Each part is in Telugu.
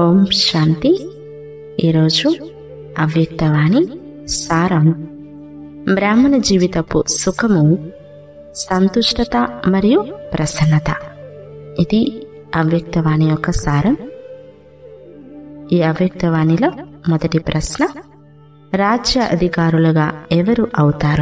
ఓం శాంతి ఈరోజు అవ్యక్తవాణి సారం బ్రాహ్మణ జీవితపు సుఖము సంతుష్టత మరియు ప్రసన్నత ఇది అవ్యక్తవాణి యొక్క సారం ఈ అవ్యక్తవాణిలో మొదటి ప్రశ్న రాజ్య అధికారులుగా ఎవరు అవుతారు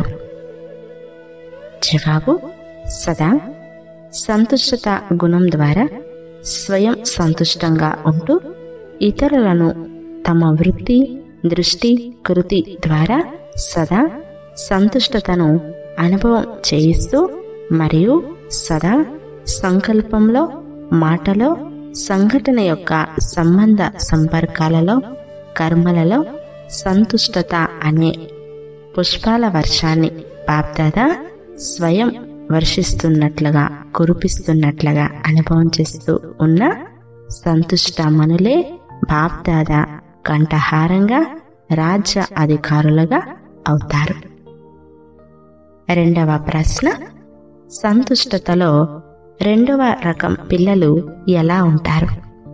జవాబు సదా సంతుష్టత గుణం ద్వారా స్వయం సంతుష్టంగా ఉంటూ ఇతరులను తమ వృత్తి దృష్టి కృతి ద్వారా సదా సంతుష్టతను అనుభవం చేయిస్తూ మరియు సదా సంకల్పంలో మాటలో సంఘటన యొక్క సంబంధ సంపర్కాలలో కర్మలలో సంతుష్టత అనే పుష్పాల వర్షాన్ని బాప్దాదా స్వయం వర్షిస్తున్నట్లుగా కురిపిస్తున్నట్లుగా అనుభవం చేస్తూ ఉన్న సంతుష్ట మనులే బాప్దాదా కంఠహారంగా రాజ్య అధికారులుగా అవుతారు రెండవ ప్రశ్న సంతుష్టతలో రెండవ రకం పిల్లలు ఎలా ఉంటారు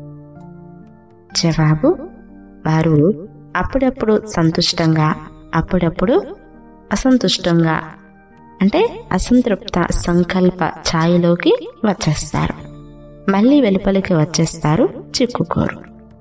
జవాబు వారు అప్పుడప్పుడు సంతుష్టంగా అప్పుడప్పుడు అసంతుష్టంగా అంటే అసంతృప్త సంకల్ప ఛాయలోకి వచ్చేస్తారు మళ్ళీ వెలుపలికి వచ్చేస్తారు చిక్కుకోరు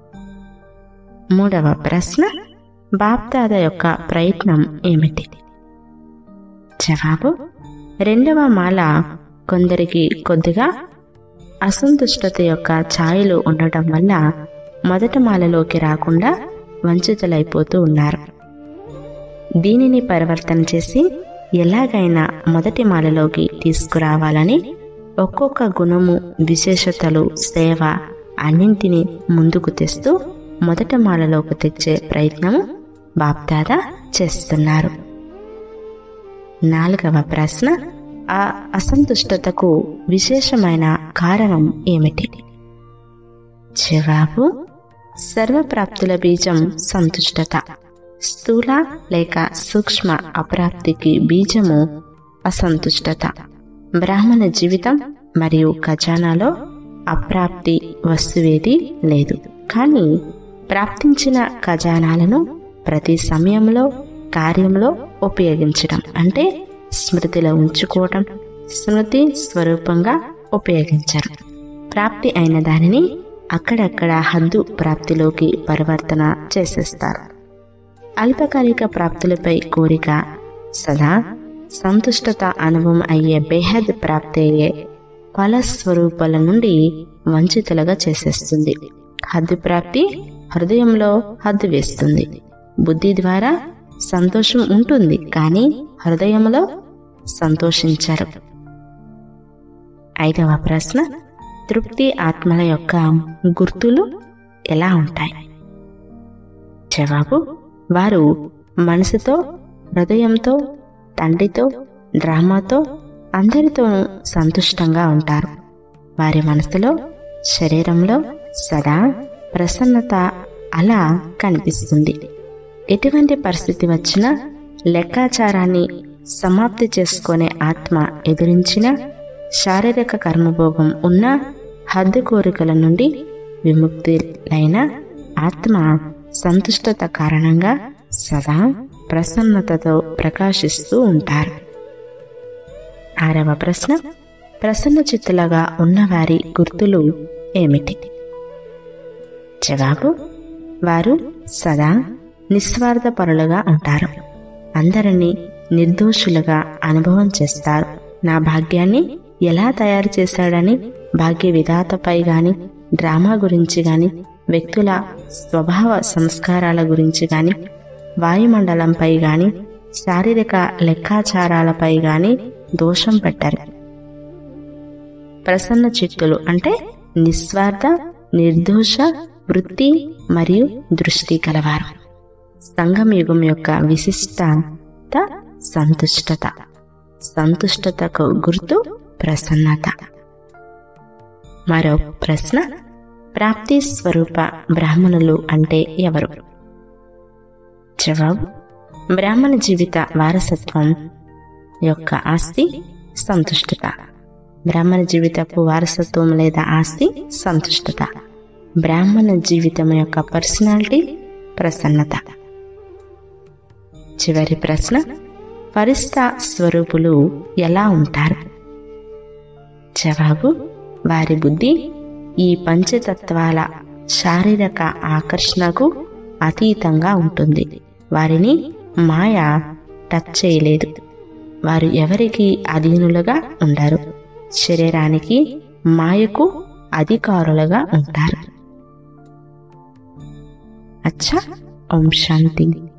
మూడవ ప్రశ్న బాప్దాద యొక్క ప్రయత్నం ఏమిటి జవాబు రెండవ మాల కొందరికి కొద్దిగా అసంతుష్టత యొక్క ఛాయలు ఉండటం వల్ల మొదటి మాలలోకి రాకుండా వంచితులైపోతూ ఉన్నారు దీనిని పరివర్తన చేసి ఎలాగైనా మొదటి మాలలోకి తీసుకురావాలని ఒక్కొక్క గుణము విశేషతలు సేవ అన్నింటినీ ముందుకు తెస్తూ మొదటి మాలలోకి తెచ్చే ప్రయత్నం బాప్దాదా చేస్తున్నారు నాలుగవ ప్రశ్న ఆ అసంతుష్టతకు విశేషమైన కారణం ఏమిటి జవాబు సర్వప్రాప్తుల బీజం సంతుష్టత స్థూల లేక సూక్ష్మ అప్రాప్తికి బీజము అసంతుష్టత బ్రాహ్మణ జీవితం మరియు ఖజానాలో అప్రాప్తి వస్తువేది లేదు కానీ ప్రాప్తించిన ఖజానాలను ప్రతి సమయంలో కార్యంలో ఉపయోగించడం అంటే స్మృతిలో ఉంచుకోవటం స్మృతి స్వరూపంగా ఉపయోగించరు ప్రాప్తి అయిన దానిని అక్కడక్కడ హద్దు ప్రాప్తిలోకి పరివర్తన చేసేస్తారు అల్పకాలిక ప్రాప్తులపై కోరిక సదా సంతుష్టత అనుభవం అయ్యే బేహద్ ప్రాప్తి అయ్యే ఫలస్వరూపాల నుండి వంచితులుగా చేసేస్తుంది హద్దు ప్రాప్తి హృదయంలో హద్దు వేస్తుంది బుద్ధి ద్వారా సంతోషం ఉంటుంది కానీ హృదయంలో సంతోషించరు ఐదవ ప్రశ్న తృప్తి ఆత్మల యొక్క గుర్తులు ఎలా ఉంటాయి జవాబు వారు మనసుతో హృదయంతో తండ్రితో డ్రామాతో అందరితోనూ సంతుష్టంగా ఉంటారు వారి మనసులో శరీరంలో సదా ప్రసన్నత అలా కనిపిస్తుంది ఎటువంటి పరిస్థితి వచ్చినా లెక్కాచారాన్ని సమాప్తి చేసుకునే ఆత్మ ఎదురించిన శారీరక కర్మభోగం ఉన్న హద్దు కోరికల నుండి విముక్తులైన ఆత్మ సంతుష్టత కారణంగా సదా ప్రసన్నతతో ప్రకాశిస్తూ ఉంటారు ఆరవ ప్రశ్న ప్రసన్న చిత్తులుగా ఉన్నవారి గుర్తులు ఏమిటి జవాబు వారు సదా నిస్వార్థపరులుగా ఉంటారు అందరినీ నిర్దోషులుగా అనుభవం చేస్తారు నా భాగ్యాన్ని ఎలా తయారు చేశాడని భాగ్య విధాతపై గాని డ్రామా గురించి గాని వ్యక్తుల స్వభావ సంస్కారాల గురించి గాని వాయుమండలంపై గాని శారీరక లెక్కాచారాలపై గాని దోషం పెట్టరు ప్రసన్న చిత్తులు అంటే నిస్వార్థ నిర్దోష వృత్తి మరియు దృష్టి కలవారు సంగం యుగం యొక్క విశిష్టత సంతుష్టత సంతుష్టతకు గుర్తు ప్రసన్నత మరో ప్రశ్న ప్రాప్తి స్వరూప బ్రాహ్మణులు అంటే ఎవరు జవాబు బ్రాహ్మణ జీవిత వారసత్వం యొక్క ఆస్తి సంతుష్టత బ్రాహ్మణ జీవితపు వారసత్వం లేదా ఆస్తి సంతుష్టత బ్రాహ్మణ జీవితం యొక్క పర్సనాలిటీ ప్రసన్నత చివరి ప్రశ్న పరిస్థ స్వరూపులు ఎలా ఉంటారు జవాబు వారి బుద్ధి ఈ పంచతత్వాల శారీరక ఆకర్షణకు అతీతంగా ఉంటుంది వారిని మాయ టచ్ చేయలేదు వారు ఎవరికి అధీనులుగా ఉండరు శరీరానికి మాయకు అధికారులుగా ఉంటారు అచ్చా ఓం శాంతి